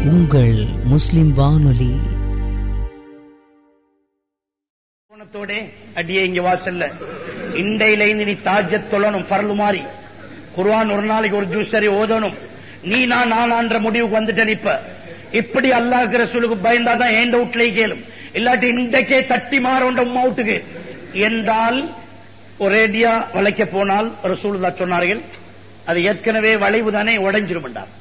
உங்கள் முஸ்லிம் வானொலி கோணத்தோட அடியே இங்க வாசல்ல இண்டையில இருந்து நீ தாஜத் தொழணும் பரலு மாறி குர்ஆன் ஒரு நாளைக்கு ஒரு ஜூஸ் சரி ஓதணும் நீ நான் நானான்ற முடிவுக்கு வந்துட்டேன் இப்ப இப்படி அல்லாஹ் ரசூலுக்கு பயந்தாதான் ஏண்ட வீட்லயே கேளும் இல்லாட்டி இன்றைக்கே தட்டி மாறோண்ட உம்மா வீட்டுக்கு என்றால் ஒரேடியா வளைக்க போனால் ரசூலுல்லா சொன்னார்கள் அது ஏற்கனவே வளைவு தானே உடைஞ்சிருமெண்டார்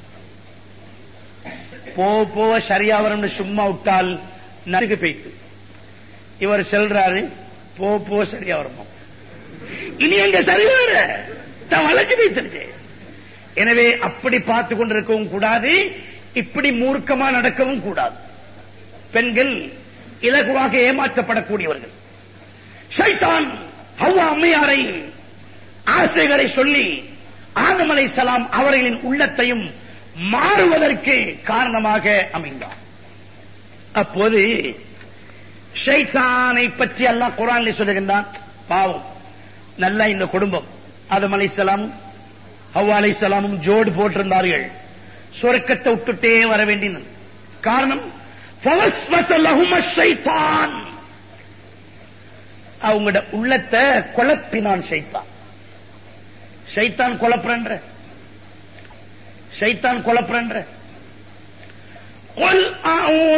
போக போக சரியா வரும்னு சும்மா விட்டால் நறுக்கு பெய்த்து இவர் செல்றாரு போ போ சரியா வருமா இனி எங்க சரி வர நான் வழக்கு வைத்திருக்கு எனவே அப்படி பார்த்து கொண்டிருக்கவும் கூடாது இப்படி மூர்க்கமா நடக்கவும் கூடாது பெண்கள் இலகுவாக ஏமாற்றப்படக்கூடியவர்கள் ஷைத்தான் ஹவ்வா அம்மையாரை ஆசைகளை சொல்லி ஆதம் அலைஹிஸ்ஸலாம் அவர்களின் உள்ளத்தையும் மாறுவதற்கு காரணமாக அமைந்தார் அப்போது ஷைத்தானை பற்றி அல்லாஹ் குரானில் சொல்லுகின்றான் பாவம் நல்ல இந்த குடும்பம் ஆதம் அலைஹிஸ்ஸலாமும் ஹவ்வா அலைஹிஸ்ஸலாமும் ஜோடு போட்டிருந்தார்கள் சொர்க்கத்தை விட்டுட்டே வர வேண்டியது காரணம் ஃபவஸ்வஸ லஹும ஷைத்தான் அவங்களோட உள்ளத்தை குழப்பினான் ஷைத்தான் ஷைத்தான் குழப்புறன்ற ஷைத்தான் குழப்புறன்ற قل أعوذ